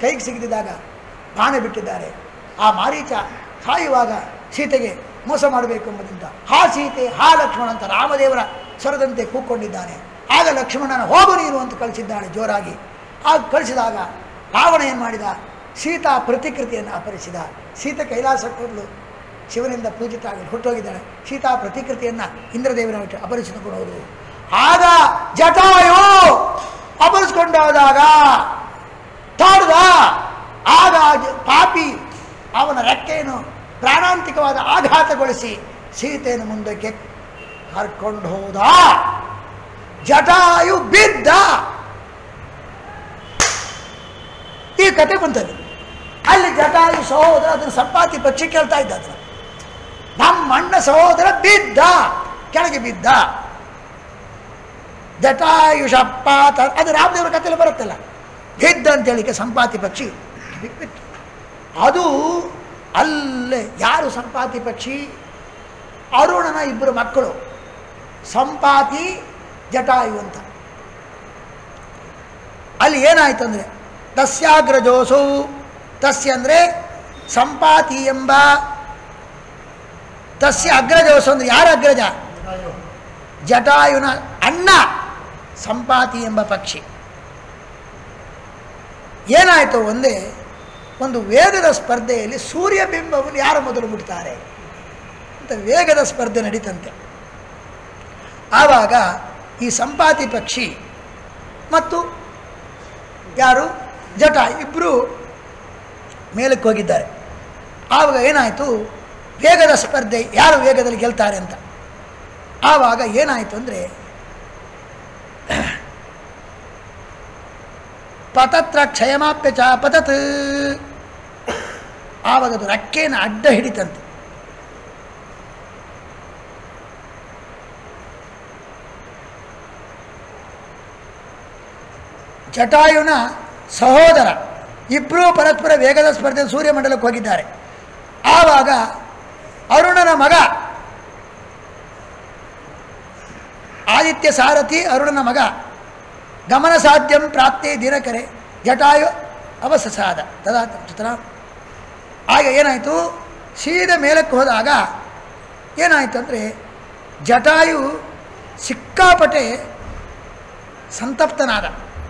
ಕೈಗೆ ಸಿಗದಿದ್ದಾಗ ಬಾಣ ಬಿಟ್ಟಿದ್ದಾರೆ ಆ ಮಾರೀಚ ಸಾಯುವಾಗ ಸೀತೆಗೆ ಮೋಸ ಮಾಡಬೇಕು ಎಂಬುದರಿಂದ ಹಾ ಸೀತೆ ಹಾ ಲಕ್ಷ್ಮಣ ಅಂತ ರಾಮದೇವರ ಸ್ವರದಂತೆ ಕೂಕ್ಕೊಂಡಿದ್ದಾನೆ ಆಗ ಲಕ್ಷ್ಮಣನ ಹೋಗು ನೀನು ಅಂತ ಕಳಿಸಿದ್ದಾಳೆ ಜೋರಾಗಿ ಆಗ ಕಳಿಸಿದಾಗ ರಾವಣ ಏನು ಮಾಡಿದ ಸೀತಾ ಪ್ರತಿಕೃತಿಯನ್ನು ಅಪಹರಿಸಿದ ಸೀತೆ ಕೈಲಾಸಕ್ಕೆ ಹೋದಳು ಶಿವನಿಂದ ಪೂಜಿತಾಗಿ ಹುಟ್ಟೋಗಿದ್ದಾಳೆ ಸೀತಾ ಪ್ರತಿಕೃತಿಯನ್ನು ಇಂದ್ರದೇವನ ಬಿಟ್ಟು ಅಪಹರಿಸಿಕೊಂಡು ಹೋದರು ಆಗ ಜಟಾಯು ಅಪಹರಿಸ್ಕೊಂಡು ಹೋದಾಗ ತಾಡ್ದ ಆಗ ಜ- ಪಾಪಿ ಅವನ ರೆಕ್ಕೆಯನ್ನು ಪ್ರಾಣಾಂತಿಕವಾದ ಆಘಾತಗೊಳಿಸಿ ಸೀತೆಯನ್ನು ಮುಂದಕ್ಕೆ ಹರ್ಕೊಂಡು ಹೋದ ಜಟಾಯು ಬಿದ್ದ ಈ ಕತೆ ಬಂತಲ್ಲಿ ಅಲ್ಲಿ ಜಟಾಯು ಸಹೋದರ ಅದನ್ನು ಸಂಪಾತಿ ಪಕ್ಷಿ ಕೇಳ್ತಾ ಇದ್ದ ಅದನ್ನು ನಮ್ಮ ಅಣ್ಣ ಸಹೋದರ ಬಿದ್ದ ಕೆಳಗೆ ಬಿದ್ದ ಜಟಾಯುಷಪ್ಪ ತ- ಅದು ರಾಮದೇವರ ಕಥೆಯಲ್ಲಿ ಬರುತ್ತಲ್ಲ ಬಿದ್ದ ಅಂತೇಳಿಕೆ ಸಂಪಾತಿ ಪಕ್ಷಿ ಬಿಟ್ಬಿಟ್ಟು ಅದು ಅಲ್ಲೇ ಯಾರು ಸಂಪಾತಿ ಪಕ್ಷಿ ಅರುಣನ ಇಬ್ಬರು ಮಕ್ಕಳು ಸಂಪಾತಿ ಜಟಾಯು ಅಂತ ಅಲ್ಲಿ ಏನಾಯ್ತು ಅಂದರೆ ತಸ್ಯಾಗ್ರಜೋಸು ತಸ್ಯ ಅಂದರೆ ಸಂಪಾತಿ ಎಂಬ ತಸ್ಯ ಅಗ್ರಜೋಸು ಅಂದರೆ ಯಾರ ಅಗ್ರಜ ಜಟಾಯುನ ಅಣ್ಣ ಸಂಪಾತಿ ಎಂಬ ಪಕ್ಷಿ ಏನಾಯಿತು ಒಂದೇ ಒಂದು ವೇಗದ ಸ್ಪರ್ಧೆಯಲ್ಲಿ ಸೂರ್ಯಬಿಂಬವನ್ನು ಯಾರು ಮೊದಲು ಬಿಡ್ತಾರೆ ಅಂತ ವೇಗದ ಸ್ಪರ್ಧೆ ನಡೀತಂತೆ ಆವಾಗ ಈ ಸಂಪಾತಿ ಪಕ್ಷಿ ಮತ್ತು ಯಾರು ಜಟ ಇಬ್ಬರು ಮೇಲಕ್ಕೆ ಹೋಗಿದ್ದಾರೆ ಆವಾಗ ಏನಾಯಿತು ವೇಗದ ಸ್ಪರ್ಧೆ ಯಾರು ವೇಗದಲ್ಲಿ ಗೆಲ್ತಾರೆ ಅಂತ ಆವಾಗ ಏನಾಯಿತು ಅಂದರೆ ಪತತ್ರ ಕ್ಷಯಮಾಪ್ಯ ಚ ಪತತ್ ಆವಾಗ ಅದು ರೆಕ್ಕೆಯನ್ನು ಅಡ್ಡ ಹಿಡಿತಂತೆ ಜಟಾಯುನ ಸಹೋದರ ಇಬ್ಬರೂ ಪರಸ್ಪರ ವೇಗದ ಸ್ಪರ್ಧೆ ಸೂರ್ಯಮಂಡಲಕ್ಕೆ ಹೋಗಿದ್ದಾರೆ ಆವಾಗ ಅರುಣನ ಮಗ ಆದಿತ್ಯ ಸಾರಥಿ ಅರುಣನ ಮಗ ಗಮನ ಸಾಧ್ಯಂ ಪ್ರಾಪ್ತಿ ದಿನಕರೆ ಜಟಾಯು ಅವಸಸಾದ ತದಾ ಚಿತ್ರ ಆಗ ಏನಾಯಿತು ಸೀದ ಮೇಲಕ್ಕೆ ಹೋದಾಗ ಏನಾಯಿತು ಅಂದರೆ ಜಟಾಯು ಸಿಕ್ಕಾಪಟ್ಟೆ ಸಂತಪ್ತನಾದ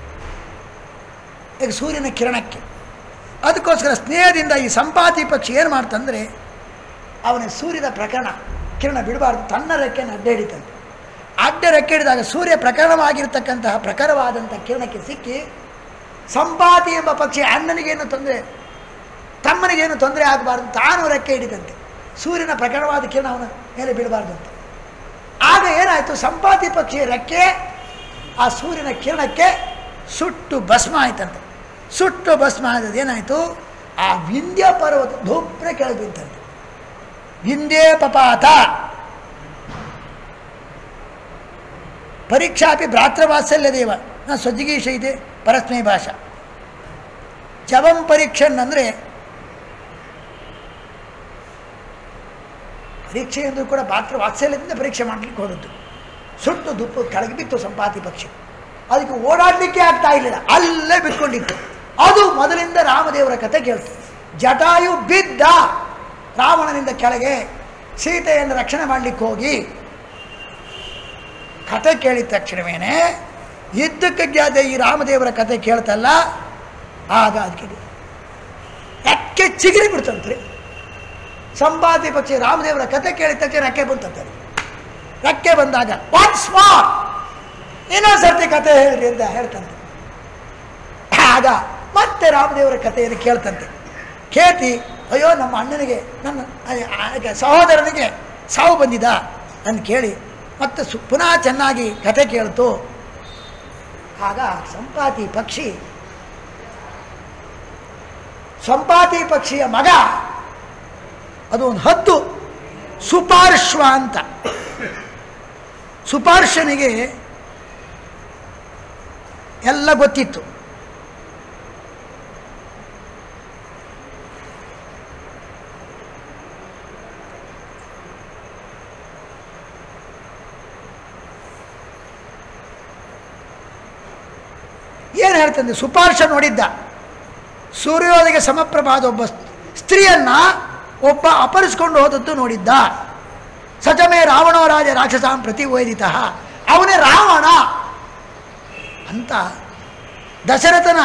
ಈಗ ಸೂರ್ಯನ ಕಿರಣಕ್ಕೆ ಅದಕ್ಕೋಸ್ಕರ ಸ್ನೇಹದಿಂದ ಈ ಸಂಪಾತಿ ಪಕ್ಷಿ ಏನು ಮಾಡ್ತಂದರೆ ಅವನ ಸೂರ್ಯದ ಪ್ರಕರಣ ಕಿರಣ ಬಿಡಬಾರ್ದು ತನ್ನ ರೆಕ್ಕೆಯನ್ನು ಅಡ್ಡ ಹಿಡಿತಂತೆ ಅಡ್ಡ ರೆಕ್ಕೆ ಹಿಡಿದಾಗ ಸೂರ್ಯ ಪ್ರಕರಣವಾಗಿರ್ತಕ್ಕಂತಹ ಪ್ರಖರವಾದಂಥ ಕಿರಣಕ್ಕೆ ಸಿಕ್ಕಿ ಸಂಪಾತಿ ಎಂಬ ಪಕ್ಷಿ ಅಣ್ಣನಿಗೇನು ತೊಂದರೆ ತಮ್ಮನಿಗೇನು ತೊಂದರೆ ಆಗಬಾರ್ದು ತಾನು ರೆಕ್ಕೆ ಹಿಡಿದಂತೆ ಸೂರ್ಯನ ಪ್ರಕರಣವಾದ ಕಿರಣ ಅವನ ಮೇಲೆ ಬೀಳಬಾರ್ದು ಅಂತ ಆಗ ಏನಾಯಿತು ಸಂಪಾತಿ ಪಕ್ಷಿಯ ರೆಕ್ಕೆ ಆ ಸೂರ್ಯನ ಕಿರಣಕ್ಕೆ ಸುಟ್ಟು ಭಸ್ಮ ಆಯ್ತಂತೆ ಸುಟ್ಟು ಭಸ್ಮ ಆದದ್ದು ಏನಾಯಿತು ಆ ವಿಂಧ್ಯ ಪರ್ವತ ಧೂಪ್ರೆ ಕೆಳಗೆ ಬಿತ್ತಂತೆ ವಿಂಧ್ಯೇ ಪಪಾತ ಪರೀಕ್ಷಾಪಿ ಭ್ರಾತೃವಾತ್ಸಲ್ಯ ದೇವ ನ ಸ್ವಜಿಗೀಶ ಇದೆ ಪರಸ್ಮೈ ಭಾಷಾ ಜವಂ ಪರೀಕ್ಷನ್ ಅಂದರೆ ಪರೀಕ್ಷೆ ಎಂದರೂ ಕೂಡ ಪಾತ್ರ ವಾತ್ಸಲ್ಯದಿಂದ ಪರೀಕ್ಷೆ ಮಾಡಲಿಕ್ಕೆ ಹೋದದ್ದು ಸುಟ್ಟು ದುಪ್ಪು ಕೆಳಗೆ ಬಿತ್ತು ಸಂಪಾತಿ ಪಕ್ಷಿ ಅದಕ್ಕೆ ಓಡಾಡಲಿಕ್ಕೆ ಆಗ್ತಾ ಇರಲಿಲ್ಲ ಅಲ್ಲೇ ಬಿಟ್ಕೊಂಡಿತ್ತು ಅದು ಮೊದಲಿಂದ ರಾಮದೇವರ ಕಥೆ ಕೇಳ್ತು ಜಟಾಯು ಬಿದ್ದ ರಾವಣನಿಂದ ಕೆಳಗೆ ಸೀತೆಯನ್ನು ರಕ್ಷಣೆ ಮಾಡಲಿಕ್ಕೆ ಹೋಗಿ ಕತೆ ಕೇಳಿದ ತಕ್ಷಣವೇನೆ ಇದ್ದಕ್ಕೆ ಜ್ಞಾತ ಈ ರಾಮದೇವರ ಕತೆ ಕೇಳ್ತಲ್ಲ ಆಗ ಅದಕ್ಕೆ ರೆಕ್ಕೆ ಚಿಗಿರಿ ಬಿಡ್ತಂತ್ರಿ ಸಂಪಾತಿ ಪಕ್ಷಿ ರಾಮದೇವರ ಕತೆ ಕೇಳಿದ ತಕ್ಷಣ ರೆಕ್ಕೆ ಬಂತಂತೆ ಅದಕ್ಕೆ. ರೆಕ್ಕೆ ಬಂದಾಗ ಒನ್ಸ್ ಮೋರ್ ಇನ್ನೊಂದು ಸರ್ತಿ ಕತೆ ಹೇಳ್ರಿ ಅಂತ ಹೇಳ್ತಂತೆ ಆಗ ಮತ್ತೆ ರಾಮದೇವರ ಕಥೆಯನ್ನು ಕೇಳ್ತಂತೆ ಕೇಳ್ತಿ ಅಯ್ಯೋ ನಮ್ಮ ಅಣ್ಣನಿಗೆ ನನ್ನ ಆ- ಆ- ಸಹೋದರನಿಗೆ ಸಾವು ಬಂದಿದ ಅಂತ ಕೇಳಿ ಮತ್ತೆ ಸು ಪುನಃ ಚೆನ್ನಾಗಿ ಕತೆ ಕೇಳ್ತು ಆಗ ಸಂಪಾತಿ ಪಕ್ಷಿ ಸಂಪಾತಿ ಪಕ್ಷಿಯ ಮಗ ಅದು ಒಂದು ಹದ್ದು ಸುಪಾರ್ಶ್ವ ಅಂತ ಸುಪಾರ್ಶ್ವನಿಗೆ ಎಲ್ಲ ಗೊತ್ತಿತ್ತು ಏನು ಹೇಳ್ತಂದೆ ಸುಪಾರ್ಶ ನೋಡಿದ್ದ ಸೂರ್ಯೋದಯಕ್ಕೆ ಸಮಪ್ರಭಾದ ಒಬ್ಬ ಸ್ತ್ರೀಯನ್ನ ಒಬ್ಬ ಅಪಹರಿಸ್ಕೊಂಡು ಹೋದದ್ದು ನೋಡಿದ್ದ ಸಚಮೇ ರಾವಣೋ ರಾಜ ರಾಕ್ಷಸಾಂ ಪ್ರತಿ ವೇದಿತ ಅವನೇ ರಾವಣ ಅಂತ ದಶರಥನ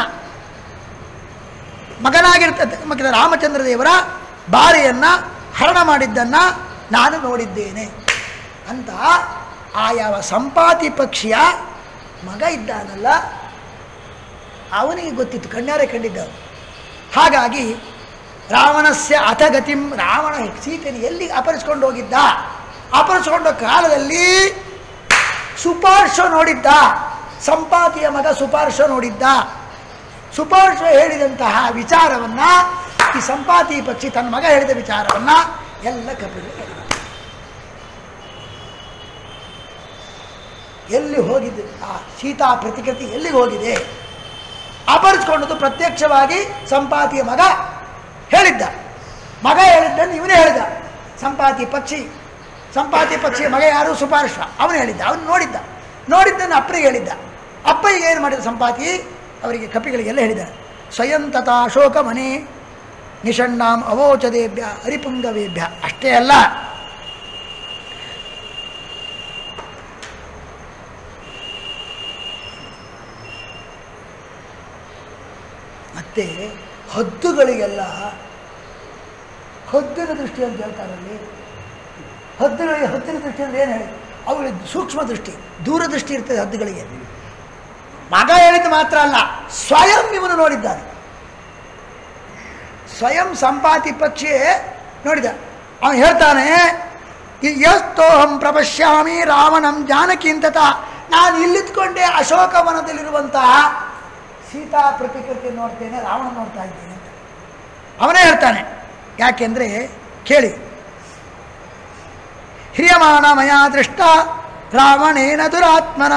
ಮಗನಾಗಿರ್ತಕ್ಕಂಥ ರಾಮಚಂದ್ರ ದೇವರ ಬಾರಿಯನ್ನು ಹರಣ ಮಾಡಿದ್ದನ್ನು ನಾನು ನೋಡಿದ್ದೇನೆ ಅಂತ ಆ ಯಾವ ಸಂಪಾತಿ ಪಕ್ಷಿಯ ಮಗ ಇದ್ದಾನಲ್ಲ ಅವನಿಗೆ ಗೊತ್ತಿತ್ತು ಕಣ್ಣಾರೆ ಕಂಡಿದ್ದವನು ಹಾಗಾಗಿ ರಾವಣಸ್ಯ ಅಥಗತಿಂ ರಾವಣ ಸೀತೆಯನ್ನು ಎಲ್ಲಿ ಅಪಹರಿಸ್ಕೊಂಡು ಹೋಗಿದ್ದ ಅಪಹರಿಸ್ಕೊಂಡ ಕಾಲದಲ್ಲಿ ಸುಪಾರ್ಶ ನೋಡಿದ್ದ ಸಂಪಾತಿಯ ಮಗ ಸುಪಾರ್ಶ ನೋಡಿದ್ದ ಸುಪಾರ್ಶ ಹೇಳಿದಂತಹ ವಿಚಾರವನ್ನ ಈ ಸಂಪಾತಿ ಪಕ್ಷಿ ತನ್ನ ಮಗ ಹೇಳಿದ ವಿಚಾರವನ್ನ ಎಲ್ಲ ಕಪಿಗಳು ಹೇಳಿದ ಎಲ್ಲಿ ಹೋಗಿದೆ ಆ ಸೀತಾ ಪ್ರತಿಕೃತಿ ಎಲ್ಲಿಗೆ ಹೋಗಿದೆ ಅಪಹರಿಸ್ಕೊಂಡದ್ದು ಪ್ರತ್ಯಕ್ಷವಾಗಿ ಸಂಪಾತಿಯ ಮಗ ಹೇಳಿದ್ದ ಮಗ ಹೇಳಿದ್ದನ್ನು ಇವನೇ ಹೇಳಿದ ಸಂಪಾತಿ ಪಕ್ಷಿ ಸಂಪಾತಿ ಪಕ್ಷಿಯ ಮಗ ಯಾರು ಸುಪಾರ್ಶ್ವ ಅವನು ಹೇಳಿದ್ದ ಅವನು ನೋಡಿದ್ದ ನೋಡಿದ್ದನ್ನು ಅಪ್ಪನಿಗೆ ಹೇಳಿದ್ದ ಅಪ್ಪನಿಗೆ ಏನು ಮಾಡಿದ ಸಂಪಾತಿ ಅವರಿಗೆ ಕಪಿಗಳಿಗೆಲ್ಲ ಹೇಳಿದ ಸ್ವಯಂ ತಥಾ ಅಶೋಕ ಮನೆ ನಿಷಣ್ಣಾಂ ಅವೋಚದೇಭ್ಯ ಹರಿಪುಂಗವೇಭ್ಯ ಅಷ್ಟೇ ಅಲ್ಲ ಮತ್ತೆ ಹದ್ದುಗಳಿಗೆಲ್ಲ ಹದ್ದಿನ ದೃಷ್ಟಿ ಅಂತ ಹೇಳ್ತಾರಲ್ಲಿ ಹದ್ದುಗಳಿಗೆ ಹದ್ದಿನ ದೃಷ್ಟಿ ಅಂದ್ರೆ ಏನು ಹೇಳಿ ಅವುಗಳಿಗೆ ಸೂಕ್ಷ್ಮ ದೃಷ್ಟಿ ದೂರದೃಷ್ಟಿ ಇರ್ತದೆ ಹದ್ದುಗಳಿಗೆ ಮಗ ಹೇಳಿದ್ದು ಮಾತ್ರ ಅಲ್ಲ ಸ್ವಯಂ ಇವನು ನೋಡಿದ್ದಾನೆ ಸ್ವಯಂ ಸಂಪಾತಿ ಪಕ್ಷಿಯೇ ನೋಡಿದ ಅವನು ಹೇಳ್ತಾನೆ ಯಸ್ತೋಹಂ ಪ್ರಪಶ್ಯಾಮಿ ರಾವಣಂ ಜಾನಕಿಂತತ ನಾನು ಇಲ್ಲಿದ್ಕೊಂಡೆ ಅಶೋಕವನದಲ್ಲಿರುವಂತಹ ಸೀತಾ ಪ್ರತಿಕೃತಿ ನೋಡ್ತೇನೆ ರಾವಣ ನೋಡ್ತಾ ಇದ್ದೇನೆ ಅಂತ ಅವನೇ ಹೇಳ್ತಾನೆ ಯಾಕೆಂದ್ರೆ ಕೇಳಿ ಹಿರಿಯಮಾಣ ಮಯ ದೃಷ್ಟ ರಾವಣೇನ ದುರಾತ್ಮನ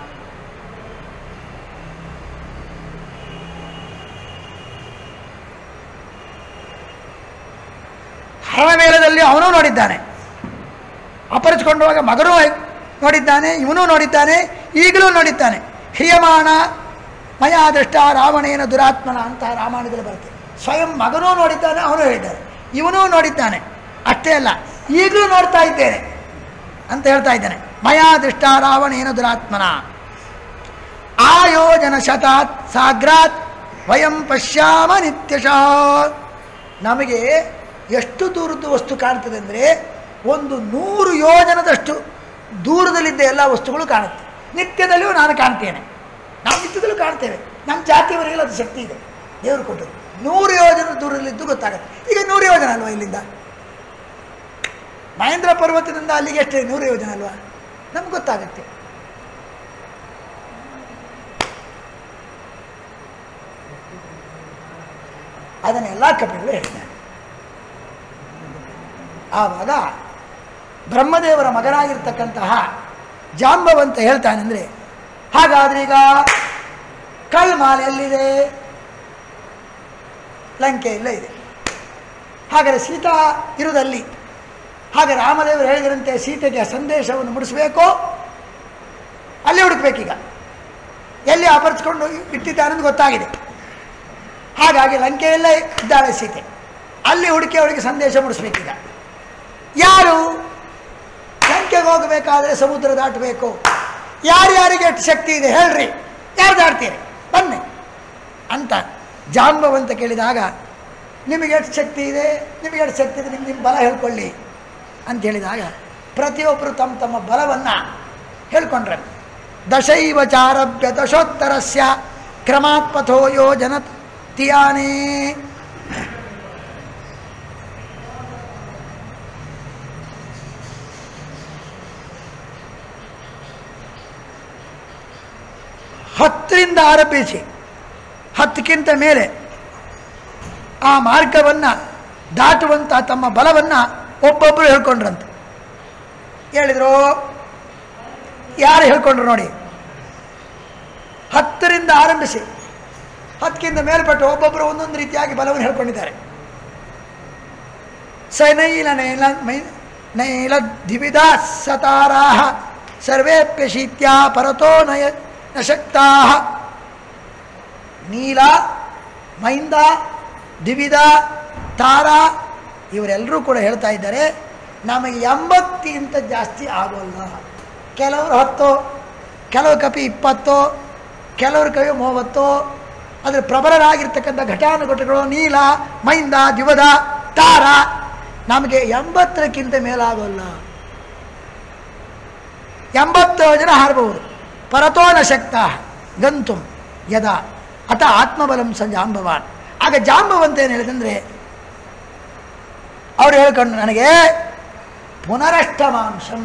ಹರಣಮೇಳದಲ್ಲಿ ಅವನೂ ನೋಡಿದ್ದಾನೆ ಅಪರಿಸಿಕೊಂಡುವಾಗ ಮಗನೂ ನೋಡಿದ್ದಾನೆ ಇವನೂ ನೋಡಿದ್ದಾನೆ ಈಗಲೂ ನೋಡಿದ್ದಾನೆ ಹಿರಿಯಮಾಣ ಮಯ ದೃಷ್ಟ ರಾವಣೇನ ದುರಾತ್ಮನ ಅಂತ ರಾಮಾಯಣದಲ್ಲಿ ಬರುತ್ತೆ ಸ್ವಯಂ ಮಗನೂ ನೋಡಿದ್ದಾನೆ ಅವನು ಹೇಳಿದ್ದಾನೆ ಇವನೂ ನೋಡಿದ್ದಾನೆ ಅಷ್ಟೇ ಅಲ್ಲ ಈಗಲೂ ನೋಡ್ತಾ ಇದ್ದೇನೆ ಅಂತ ಹೇಳ್ತಾ ಇದ್ದಾನೆ ಮಯಾ ದೃಷ್ಟ ರಾವಣೇನ ದುರಾತ್ಮನ ಆಯೋಜನ ಶತಾತ್ ಸಾಗ್ರಾತ್ ವಯಂ ಪಶ್ಯಾಮ ನಿತ್ಯಶಃ ನಮಗೆ ಎಷ್ಟು ದೂರದ್ದು ವಸ್ತು ಕಾಣ್ತದೆ ಅಂದರೆ ಒಂದು ನೂರು ಯೋಜನದಷ್ಟು ದೂರದಲ್ಲಿದ್ದ ಎಲ್ಲ ವಸ್ತುಗಳು ಕಾಣುತ್ತೆ ನಿತ್ಯದಲ್ಲಿಯೂ ನಾನು ಕಾಣ್ತೇನೆ ನಾವು ನಿತ್ಯದಲ್ಲೂ ಕಾಣ್ತೇವೆ ನಮ್ಮ ಜಾತಿಯವರಿಗೆಲ್ಲ ಅದು ಶಕ್ತಿ ಇದೆ ದೇವರು ಕೊಟ್ಟರು ನೂರು ಯೋಜನ ದೂರದಲ್ಲಿದ್ದು ಗೊತ್ತಾಗುತ್ತೆ ಈಗ ನೂರು ಯೋಜನೆ ಅಲ್ವಾ ಇಲ್ಲಿಂದ ಮಹೇಂದ್ರ ಪರ್ವತದಿಂದ ಅಲ್ಲಿಗೆ ಎಷ್ಟೇ ನೂರು ಯೋಜನೆ ಅಲ್ವಾ ನಮ್ಗೆ ಗೊತ್ತಾಗುತ್ತೆ ಅದನ್ನೆಲ್ಲ ಕಪಿಗಳು ಹೇಳ್ತಾರೆ ಆವಾಗ ಬ್ರಹ್ಮದೇವರ ಮಗನಾಗಿರ್ತಕ್ಕಂತಹ ಜಾಂಬವಂತ ಹೇಳ್ತಾನೆಂದರೆ ಹಾಗಾದ್ರೆ ಈಗ ಕಳ್ಮಾಲೆ ಎಲ್ಲಿದೆ ಲಂಕೆಯಲ್ಲೇ ಇದೆ ಹಾಗಾದರೆ ಸೀತಾ ಇರುವುದಲ್ಲಿ ಹಾಗೆ ರಾಮದೇವರು ಹೇಳಿದಂತೆ ಸೀತೆಗೆ ಆ ಸಂದೇಶವನ್ನು ಮುಡಿಸಬೇಕು ಅಲ್ಲಿ ಹುಡುಕ್ಬೇಕೀಗ ಎಲ್ಲಿ ಅಪರಿಸ್ಕೊಂಡು ಇಟ್ಟಿದ್ದಾನೆಂದು ಗೊತ್ತಾಗಿದೆ ಹಾಗಾಗಿ ಲಂಕೆಯಲ್ಲೇ ಇದ್ದಾಳೆ ಸೀತೆ ಅಲ್ಲಿ ಹುಡುಕಿ ಅವಳಿಗೆ ಸಂದೇಶ ಮುಡಿಸ್ಬೇಕೀಗ ಯಾರು ಲಂಕೆಗೆ ಹೋಗಬೇಕಾದ್ರೆ ಸಮುದ್ರ ದಾಟಬೇಕು ಯಾರ್ಯಾರಿಗೆ ಎಷ್ಟು ಶಕ್ತಿ ಇದೆ ಹೇಳ್ರಿ ಯಾರು ದಾಟ್ತೀರಿ ಬನ್ನಿ ಅಂತ ಜಾಂಬವಂತ ಕೇಳಿದಾಗ ನಿಮಗೆ ಎಷ್ಟು ಶಕ್ತಿ ಇದೆ ನಿಮಗೆ ಎಷ್ಟು ಶಕ್ತಿ ಇದೆ ನಿಮ್ಗೆ ನಿಮ್ಮ ಬಲ ಹೇಳ್ಕೊಳ್ಳಿ ಅಂತ ಹೇಳಿದಾಗ ಪ್ರತಿಯೊಬ್ಬರು ತಮ್ಮ ತಮ್ಮ ಬಲವನ್ನು ಹೇಳ್ಕೊಂಡ್ರೆ ದಶೈವ ಚಾರಭ್ಯ ದಶೋತ್ತರಸ್ಯ ಕ್ರಮಾತ್ಪಥೋ ಯೋಜನ ತಿಯಾನೇ ಹತ್ತರಿಂದ ಆರಂಭಿಸಿ ಹತ್ತಕ್ಕಿಂತ ಮೇಲೆ ಆ ಮಾರ್ಗವನ್ನು ದಾಟುವಂಥ ತಮ್ಮ ಬಲವನ್ನು ಒಬ್ಬೊಬ್ಬರು ಹೇಳ್ಕೊಂಡ್ರಂತೆ ಹೇಳಿದ್ರು ಯಾರು ಹೇಳ್ಕೊಂಡ್ರು ನೋಡಿ ಹತ್ತರಿಂದ ಆರಂಭಿಸಿ ಹತ್ತಕ್ಕಿಂತ ಮೇಲ್ಪಟ್ಟು ಒಬ್ಬೊಬ್ಬರು ಒಂದೊಂದು ರೀತಿಯಾಗಿ ಬಲವನ್ನು ಹೇಳ್ಕೊಂಡಿದ್ದಾರೆ ಸನೈಲ ನೈಲ ಮೈ ನೈಲ ದ್ವಿವಿಧ ಸತಾರಾಹ ಸರ್ವೇಪ್ಯ ಶೀತ್ಯಾ ಪರತೋ ನಯ ನ ಶಕ್ತಾ ನೀಲ ಮೈಂದ ದಿವಿದ ತಾರ ಇವರೆಲ್ಲರೂ ಕೂಡ ಹೇಳ್ತಾ ಇದ್ದಾರೆ ನಮಗೆ ಎಂಬತ್ತಿಗಿಂತ ಜಾಸ್ತಿ ಆಗೋಲ್ಲ ಕೆಲವರು ಹತ್ತು ಕೆಲವು ಕಪಿ ಇಪ್ಪತ್ತು ಕೆಲವರು ಕವಿ ಮೂವತ್ತು ಅದರ ಪ್ರಬಲರಾಗಿರ್ತಕ್ಕಂಥ ಘಟಾನುಘಟಗಳು ನೀಲ ಮೈಂದ ದಿವದ ತಾರ ನಮಗೆ ಎಂಬತ್ತರಕ್ಕಿಂತ ಮೇಲಾಗೋಲ್ಲ ಎಂಬತ್ತು ಜನ ಹಾರಬಹುದು ಪರತೋನ ಶಕ್ತ ಗಂತುಂ ಯದ ಅತ ಆತ್ಮಬಲಂ ಸ ಜಾಂಬವಾನ್ ಆಗ ಜಾಂಬವಂತ ಏನು ಹೇಳಿದಂದ್ರೆ ಅವ್ರು ಹೇಳ್ಕೊಂಡು ನನಗೆ ಪುನರಷ್ಟಮಾಂಶಂ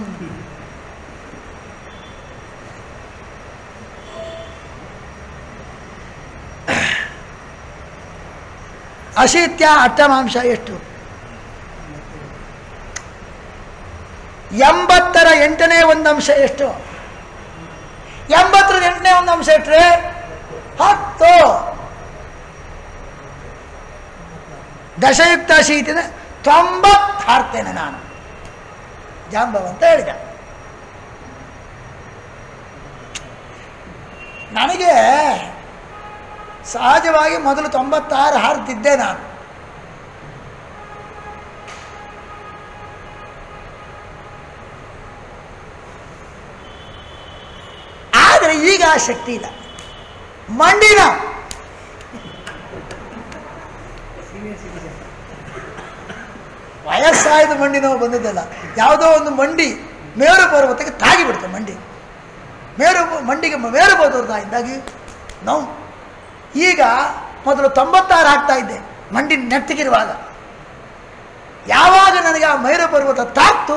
ಅಶೀತ್ಯ ಅಷ್ಟಮಾಂಶ ಎಷ್ಟು ಎಂಬತ್ತರ ಎಂಟನೇ ಒಂದು ಅಂಶ ಎಷ್ಟು ಎಂಬತ್ತರ ಎಂಟನೇ ಒಂದು ಅಂಶ ಇಟ್ರೆ ಹತ್ತು ದಶಯುಕ್ತ ಶೀತಿನ ತೊಂಬತ್ತು ಹಾರ್ತೇನೆ ನಾನು ಜಾಂಬವಂತ ಹೇಳಿದ ನನಗೆ ಸಹಜವಾಗಿ ಮೊದಲು ತೊಂಬತ್ತಾರು ಹಾರ್ತಿದ್ದೆ ನಾನು ಆದರೆ ಈಗ ಆ ಶಕ್ತಿ ಇಲ್ಲ ಮಂಡಿನ ವಯಸ್ಸಾಯ್ದು ಮಂಡಿ ನೋವು ಬಂದದ್ದಲ್ಲ ಯಾವುದೋ ಒಂದು ಮಂಡಿ ಮೇರು ಪರ್ವತಕ್ಕೆ ತಾಗಿ ಬಿಡುತ್ತೆ ಮಂಡಿ ಮೇರು ಮಂಡಿಗೆ ಮೇರು ಪರ್ವತದಿಂದಾಗಿ ನೋವು ಈಗ ಮೊದಲು ತೊಂಬತ್ತಾರು ಆಗ್ತಾ ಇದ್ದೆ ಮಂಡಿ ನೆಟ್ಟಗಿರುವಾಗ ಯಾವಾಗ ನನಗೆ ಆ ಮೇರು ಪರ್ವತ ತಾಕ್ತು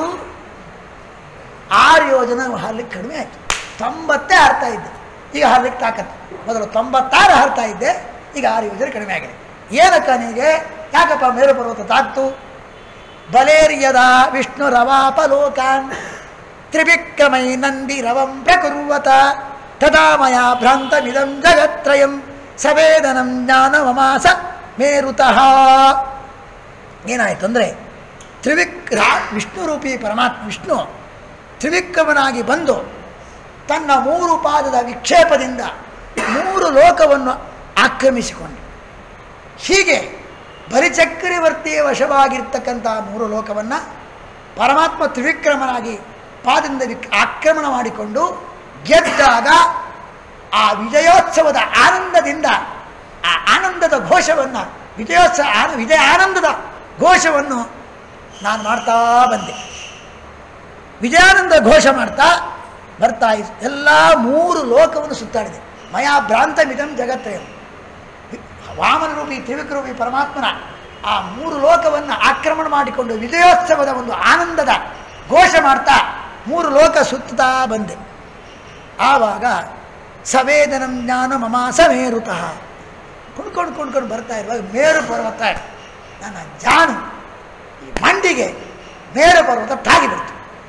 ಆರು ಯೋಜನೆ ಹಾರ್ಲಿಕ್ಕೆ ಕಡಿಮೆ ಆಯಿತು ತೊಂಬತ್ತೇ ಹಾರ್ತಾ ಇದ್ದೆ ಈಗ ಹಾರ್ಲಿಕ್ಕೆ ತಾಕತ್ತು ಮೊದಲು ತೊಂಬತ್ತಾರು ಹಾರ್ತಾ ಇದ್ದೆ ಈಗ ಆರು ಯೋಜನೆ ಕಡಿಮೆ ಆಗಿದೆ ಏನಕ್ಕ ನಿನಗೆ ಯಾಕಪ್ಪ ಮೇರು ಪರ್ವತ ತಾಕ್ತು ಬಲೇರ್ಯದ ವಿಷ್ಣು ರವಾಪಲೋಕಾನ್ ತ್ರಿವಿಕ್ರಮೈ ನಂದಿ ರವಂ ಪ್ರಕುರ್ವತ ತದಾ ಮಯ ಭ್ರಾಂತಮಿದಂ ಜಗತ್ರಯಂ ಸವೇದನಂ ಜ್ಞಾನಮಮಾಸ ಮೇರುತಃ ಏನಾಯಿತು ಅಂದರೆ ತ್ರಿವಿಕ್ರ ವಿಷ್ಣು ರೂಪಿ ಪರಮಾತ್ಮ ವಿಷ್ಣು ತ್ರಿವಿಕ್ರಮನಾಗಿ ಬಂದು ತನ್ನ ಮೂರು ಪಾದದ ವಿಕ್ಷೇಪದಿಂದ ಮೂರು ಲೋಕವನ್ನು ಆಕ್ರಮಿಸಿಕೊಂಡು ಹೀಗೆ ಬಲಿಚಕ್ರವರ್ತಿಯ ವಶವಾಗಿರ್ತಕ್ಕಂಥ ಮೂರು ಲೋಕವನ್ನು ಪರಮಾತ್ಮ ತ್ರಿವಿಕ್ರಮನಾಗಿ ಪಾದದಿಂದ ವಿಕ್ ಆಕ್ರಮಣ ಮಾಡಿಕೊಂಡು ಗೆದ್ದಾಗ ಆ ವಿಜಯೋತ್ಸವದ ಆನಂದದಿಂದ ಆ ಆನಂದದ ಘೋಷವನ್ನು ವಿಜಯೋತ್ಸವ ಆನ ವಿಜಯ ಆನಂದದ ಘೋಷವನ್ನು ನಾನು ಮಾಡ್ತಾ ಬಂದೆ ವಿಜಯಾನಂದ ಘೋಷ ಮಾಡ್ತಾ ಬರ್ತಾ ಇತ್ತು ಎಲ್ಲ ಮೂರು ಲೋಕವನ್ನು ಸುತ್ತಾಡಿದೆ ಮಯಾ ಭ್ರಾಂತಮಿದಂ ಜಗತ್ತಯಂ ವಾಮನ ರೂಪಿ ತ್ರಿವಿಕ್ರೂಪಿ ಪರಮಾತ್ಮನ ಆ ಮೂರು ಲೋಕವನ್ನು ಆಕ್ರಮಣ ಮಾಡಿಕೊಂಡು ವಿಜಯೋತ್ಸವದ ಒಂದು ಆನಂದದ ಘೋಷ ಮಾಡ್ತಾ ಮೂರು ಲೋಕ ಸುತ್ತಾ ಬಂದೆ ಆವಾಗ ಸವೇದನಂ ಜ್ಞಾನ ಮಮಾಸ ಮೇರುತಃ ಕುಣ್ಕೊಂಡು ಕುಣ್ಕೊಂಡು ಬರ್ತಾ ಇರುವಾಗ ಮೇರು ಪರ್ವತ ನನ್ನ ಜಾನು ಈ ಮಂಡಿಗೆ ಮೇರು ಪರ್ವತ ತಾಗಿಬಿಡ್ತು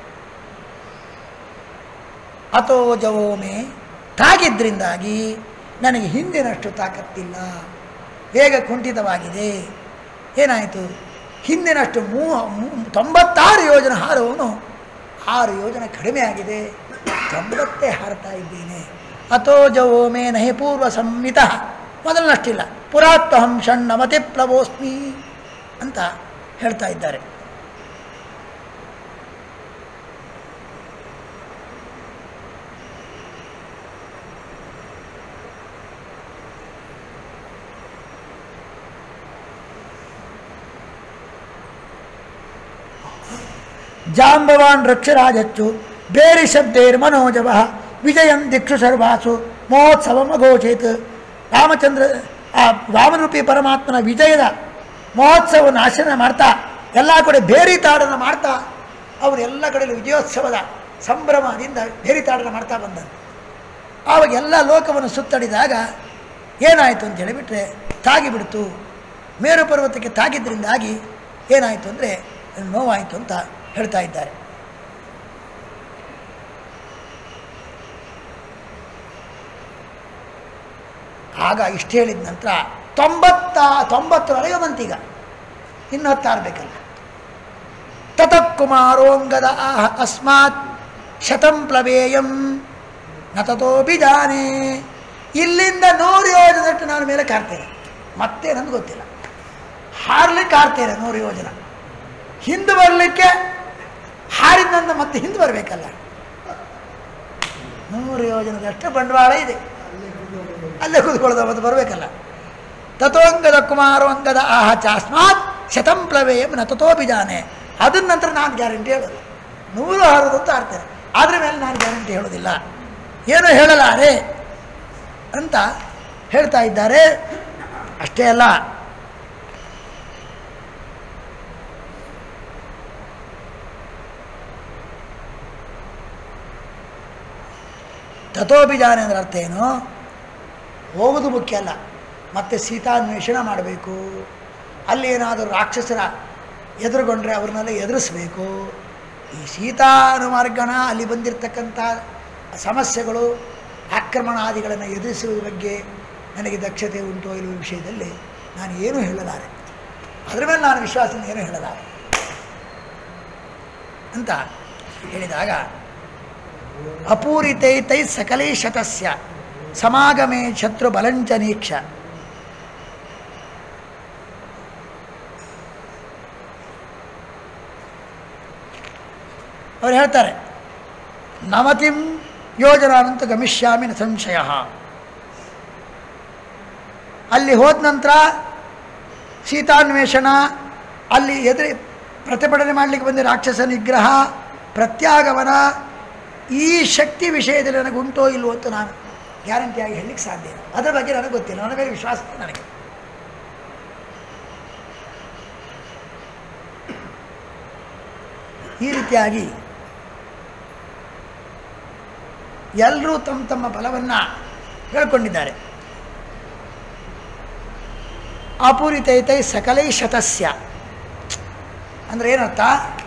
ಅಥೋ ಜವೋಮೆ ತಾಗಿದ್ರಿಂದಾಗಿ ನನಗೆ ಹಿಂದಿನಷ್ಟು ತಾಕತ್ತಿಲ್ಲ ಬೇಗ ಕುಂಠಿತವಾಗಿದೆ ಏನಾಯಿತು ಹಿಂದಿನಷ್ಟು ಮೂ ಮೂ- ತೊಂಬತ್ತಾರು ಯೋಜನೆ ಹಾರುವವನು ಆರು ಯೋಜನೆ ಕಡಿಮೆ ಆಗಿದೆ ತೊಂಬತ್ತೇ ಹಾರ್ತಾ ಇದ್ದೇನೆ ಅಥೋ ಜವೋಮೆ ನಹಿ ಪೂರ್ವ ಸಂಹಿತ ಮೊದಲನಷ್ಟಿಲ್ಲ ಪುರಾತ್ವಹಂ ಷಣ್ಣಮತಿ ಪ್ಲವೋಸ್ಮಿ ಅಂತ ಹೇಳ್ತಾ ಇದ್ದಾರೆ ಜಾಂಬವಾನ್ ರಕ್ಷರಾಜಚ್ಚು ಬೇರಿ ಶಬ್ದೇರ್ ಮನೋಜವ ವಿಜಯಂ ದಿಕ್ಷು ಸರ್ವಾಸು ಮಹೋತ್ಸವಂ ಅಘೋಷಿತ್ ರಾಮಚಂದ್ರ ಆ ರಾಮರೂಪಿ ಪರಮಾತ್ಮನ ವಿಜಯದ ಮಹೋತ್ಸವವನ್ನು ಆಚರಣೆ ಮಾಡ್ತಾ ಎಲ್ಲ ಕಡೆ ಬೇರಿ ತಾಡನ ಮಾಡ್ತಾ ಅವರು ಎಲ್ಲ ಕಡೆಯಲ್ಲೂ ವಿಜಯೋತ್ಸವದ ಸಂಭ್ರಮದಿಂದ ಬೇರಿ ತಾಡನ ಮಾಡ್ತಾ ಬಂದರು ಆವಾಗ ಎಲ್ಲ ಲೋಕವನ್ನು ಸುತ್ತಡಿದಾಗ ಏನಾಯಿತು ಅಂತ ಹೇಳಿಬಿಟ್ರೆ ತಾಗಿಬಿಡ್ತು ಮೇರು ಪರ್ವತಕ್ಕೆ ತಾಗಿದ್ದರಿಂದಾಗಿ ಏನಾಯಿತು ಅಂದರೆ ನೋವಾಯಿತು ಅಂತ ಹೇಳ್ತಾ ಇದ್ದಾರೆ ಆಗ ಇಷ್ಟು ಹೇಳಿದ ನಂತರ ತೊಂಬತ್ತ ತೊಂಬತ್ತರೊಳಗೆ ಬಂತೀಗ ಇನ್ನು ಹತ್ತಾರಬೇಕಲ್ಲ ತತಃ ಕುಮಾರೋಂಗದ ಆಹ ಅಸ್ಮಾತ್ ಶತಂ ಪ್ಲವೇಯಂ ನ ತಥೋಪಿ ಜಾನೆ ಇಲ್ಲಿಂದ ನೂರು ಯೋಜನಷ್ಟು ನಾನು ಮೇಲೆ ಕಾರ್ತೇನೆ ಮತ್ತೆ ನನಗೆ ಗೊತ್ತಿಲ್ಲ ಹಾರ್ಲಿಕ್ಕೆ ಹಾರ್ತೇನೆ ನೂರು ಯೋಜನ ಹಿಂದೆ ಬರಲಿಕ್ಕೆ ಹಾರಿದ್ನಂದ ಮತ್ತೆ ಹಿಂದೆ ಬರಬೇಕಲ್ಲ ನೂರು ಯೋಜನದಷ್ಟು ಬಂಡವಾಳ ಇದೆ ಅಲ್ಲೇ ಕೂತ್ಕೊಳ್ಳೋದು ಮತ್ತೆ ಬರಬೇಕಲ್ಲ ತಥೋಂಗದ ಕುಮಾರೋಂಗದ ಆಹ ಚಾಸ್ಮಾತ್ ಶತಂ ಪ್ಲವೇಯಂ ನ ತಥೋಭಿಜಾನೆ ಅದನ್ನ ನಂತರ ನಾನು ಗ್ಯಾರಂಟಿ ಹೇಳೋದು ನೂರು ಹಾರೋದು ಅಂತ ಆಡ್ತೇನೆ ಅದ್ರ ಮೇಲೆ ನಾನು ಗ್ಯಾರಂಟಿ ಹೇಳೋದಿಲ್ಲ ಏನು ಹೇಳಲಾರೆ ಅಂತ ಹೇಳ್ತಾ ಇದ್ದಾರೆ ಅಷ್ಟೇ ಅಲ್ಲ ತಥೋಭಿಜಾನೆ ಅಂದ್ರೆ ಅರ್ಥ ಏನು ಹೋಗೋದು ಮುಖ್ಯ ಅಲ್ಲ ಮತ್ತೆ ಸೀತಾನ್ವೇಷಣೆ ಮಾಡಬೇಕು ಅಲ್ಲಿ ಏನಾದರೂ ರಾಕ್ಷಸರ ಎದುರುಗೊಂಡ್ರೆ ಅವ್ರನ್ನೆಲ್ಲ ಎದುರಿಸ್ಬೇಕು ಈ ಸೀತಾನುಮಾರ್ಗಣ ಅಲ್ಲಿ ಬಂದಿರತಕ್ಕಂಥ ಸಮಸ್ಯೆಗಳು ಆಕ್ರಮಣಾದಿಗಳನ್ನು ಎದುರಿಸುವ ಬಗ್ಗೆ ನನಗೆ ದಕ್ಷತೆ ಉಂಟು ಇರುವ ವಿಷಯದಲ್ಲಿ ನಾನು ಏನೂ ಹೇಳಲಾರೆ ಅದರ ಮೇಲೆ ನಾನು ವಿಶ್ವಾಸದಿಂದ ಏನೂ ಹೇಳಲಾರೆ ಅಂತ ಹೇಳಿದಾಗ ಅಪೂರಿತೈತೈ ಸಕಲೈ ಶತಸ್ಯ ಸಮಾಗಮೇ ಶತ್ರು ಬಲಂಚ ನೀಕ್ಷ ಅವ್ರು ಹೇಳ್ತಾರೆ ನವತಿಂ ಯೋಜನಾನಂತ ಗಮಿಷ್ಯಾಮಿ ನ ಸಂಶಯ ಅಲ್ಲಿ ಹೋದ ನಂತರ ಸೀತಾನ್ವೇಷಣ ಅಲ್ಲಿ ಎದುರಿ ಪ್ರತಿಭಟನೆ ಮಾಡಲಿಕ್ಕೆ ಬಂದ ರಾಕ್ಷಸ ನಿಗ್ರಹ ಪ್ರತ್ಯಾಗಮನ ಈ ಶಕ್ತಿ ವಿಷಯದಲ್ಲಿ ನನಗೆ ಉಂಟೋ ಇಲ್ವೋ ಅಂತ ನಾನು ಗ್ಯಾರಂಟಿಯಾಗಿ ಹೇಳಲಿಕ್ಕೆ ಸಾಧ್ಯ ಇಲ್ಲ ಅದರ ಬಗ್ಗೆ ನನಗೆ ಗೊತ್ತಿಲ್ಲ ನನ್ನ ಮೇಲೆ ವಿಶ್ವಾಸ ಇದೆ ನನಗೆ ಈ ರೀತಿಯಾಗಿ ಎಲ್ಲರೂ ತಮ್ಮ ತಮ್ಮ ಬಲವನ್ನು ಹೇಳ್ಕೊಂಡಿದ್ದಾರೆ ಅಪೂರಿತೈತೈ ಸಕಲೈ ಶತಸ್ಯ ಅಂದರೆ ಏನರ್ಥ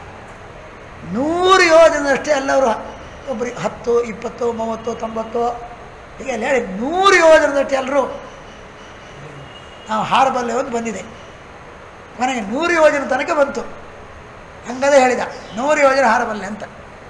ನೂರು ಯೋಜನದಷ್ಟೇ ಎಲ್ಲರೂ ಒಬ್ಬರಿಗೆ ಹತ್ತು ಇಪ್ಪತ್ತು ಮೂವತ್ತು ತೊಂಬತ್ತು ಹೀಗೆ ಎಲ್ಲ ಹೇಳಿ ನೂರು ಯೋಜನದಷ್ಟು ಎಲ್ಲರೂ ನಾವು ಹಾರಬಲ್ಲೆ ಒಂದು ಬಂದಿದೆ ಕೊನೆಗೆ ನೂರು ಯೋಜನೆ ತನಕ ಬಂತು ಹಂಗದೇ ಹೇಳಿದ ನೂರು ಯೋಜನೆ ಹಾರಬಲ್ಲೆ ಅಂತ